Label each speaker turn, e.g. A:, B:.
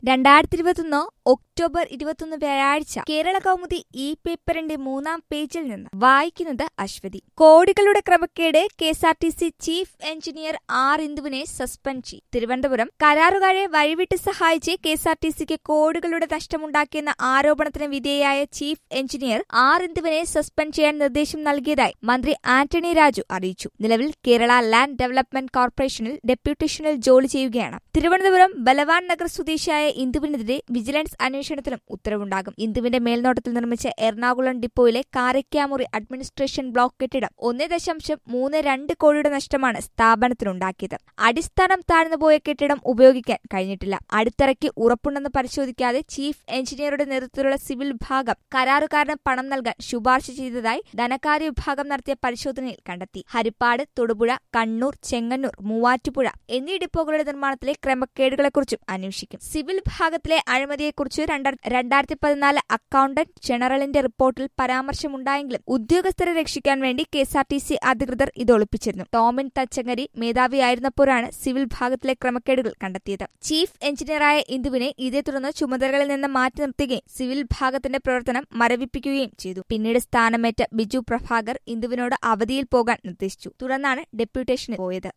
A: രണ്ടായിരത്തി ഇരുപത്തൊന്ന് ഒക്ടോബർ ഇരുപത്തൊന്ന് വ്യാഴാഴ്ച കേരള കൗമുദി ഈ പേപ്പറിന്റെ മൂന്നാം പേജിൽ നിന്ന് വായിക്കുന്നത് അശ്വതി കോടികളുടെ ക്രമക്കേട് K S R T C chief engineer R ഇന്ദുവിനെ സസ്പെൻഡ് ചെയ്തു തിരുവനന്തപുരം കരാറുകാരെ വഴിവിട്ട് സഹായിച്ച് കെ എസ് ആർ ടി സിക്ക് കോടികളുടെ നഷ്ടമുണ്ടാക്കിയെന്ന ആരോപണത്തിന് വിധേയയായ ചീഫ് എഞ്ചിനീയർ ആർ ഇന്ദുവിനെ സസ്പെൻഡ് ചെയ്യാൻ നിർദ്ദേശം നൽകിയതായി മന്ത്രി ആന്റണി രാജു അറിയിച്ചു നിലവിൽ കേരള ലാൻഡ് ഡെവലപ്മെന്റ് കോർപ്പറേഷനിൽ ഡെപ്യൂട്ടേഷനിൽ ജോലി ചെയ്യുകയാണ് തിരുവനന്തപുരം ബലവാൻ നഗർ സ്വദേശിയായ ഇന്ദുവിനെതിരെ വിജിലൻസ് അന്വേഷണത്തിലും ഉത്തരവുണ്ടാകും ഇന്ദുവിന്റെ മേൽനോട്ടത്തിൽ നിർമ്മിച്ച എറണാകുളം ഡിപ്പോയിലെ കാരയ്ക്കാമുറി അഡ്മിനിസ്ട്രേഷൻ ബ്ലോക്ക് കെട്ടിടം ഒന്നേ ദശാംശം മൂന്ന് രണ്ട് കോടിയുടെ നഷ്ടമാണ് സ്ഥാപനത്തിനുണ്ടാക്കിയത് അടിസ്ഥാനം താഴ്ന്നുപോയ കെട്ടിടം ഉപയോഗിക്കാൻ കഴിഞ്ഞിട്ടില്ല അടിത്തറയ്ക്ക് ഉറപ്പുണ്ടെന്ന് പരിശോധിക്കാതെ ചീഫ് എഞ്ചിനീയറുടെ നേതൃത്വത്തിലുള്ള സിവിൽ വിഭാഗം കരാറുകാരന് പണം നൽകാൻ ശുപാർശ ചെയ്തതായി ധനകാര്യ വിഭാഗം നടത്തിയ പരിശോധനയിൽ കണ്ടെത്തി ഹരിപ്പാട് തൊടുപുഴ കണ്ണൂർ ചെങ്ങന്നൂർ മൂവാറ്റുപുഴ എന്നീ ഡിപ്പോകളുടെ നിർമ്മാണത്തിലെ ക്രമക്കേടുകളെക്കുറിച്ചും അന്വേഷിക്കും സിവിൽ വിഭാഗത്തിലെ അഴിമതിയെക്കുറിച്ച് രണ്ടായിരത്തി പതിനാല് അക്കൌണ്ടന്റ് ജനറലിന്റെ റിപ്പോർട്ടിൽ പരാമർശമുണ്ടായെങ്കിലും ഉദ്യോഗസ്ഥരെ രക്ഷിക്കാൻ വേണ്ടി K S R T C അധികൃതർ ഇത് ഒളിപ്പിച്ചിരുന്നു ടോമിൻ തച്ചങ്ങരി മേധാവിയായിരുന്നപ്പോഴാണ് സിവിൽ വിഭാഗത്തിലെ ക്രമക്കേടുകൾ കണ്ടെത്തിയത് ചീഫ് എഞ്ചിനീയറായ ഇന്ദുവിനെ ഇതേ തുടർന്ന് ചുമതലകളിൽ നിന്ന് മാറ്റി നിർത്തുകയും സിവിൽ വിഭാഗത്തിന്റെ പ്രവർത്തനം മരവിപ്പിക്കുകയും ചെയ്തു പിന്നീട് സ്ഥാനമേറ്റ ബിജു പ്രഭാകർ ഇന്ദുവിനോട് അവധിയിൽ പോകാൻ നിർദ്ദേശിച്ചു തുടർന്നാണ് ഡെപ്യൂട്ടേഷന് പോയത്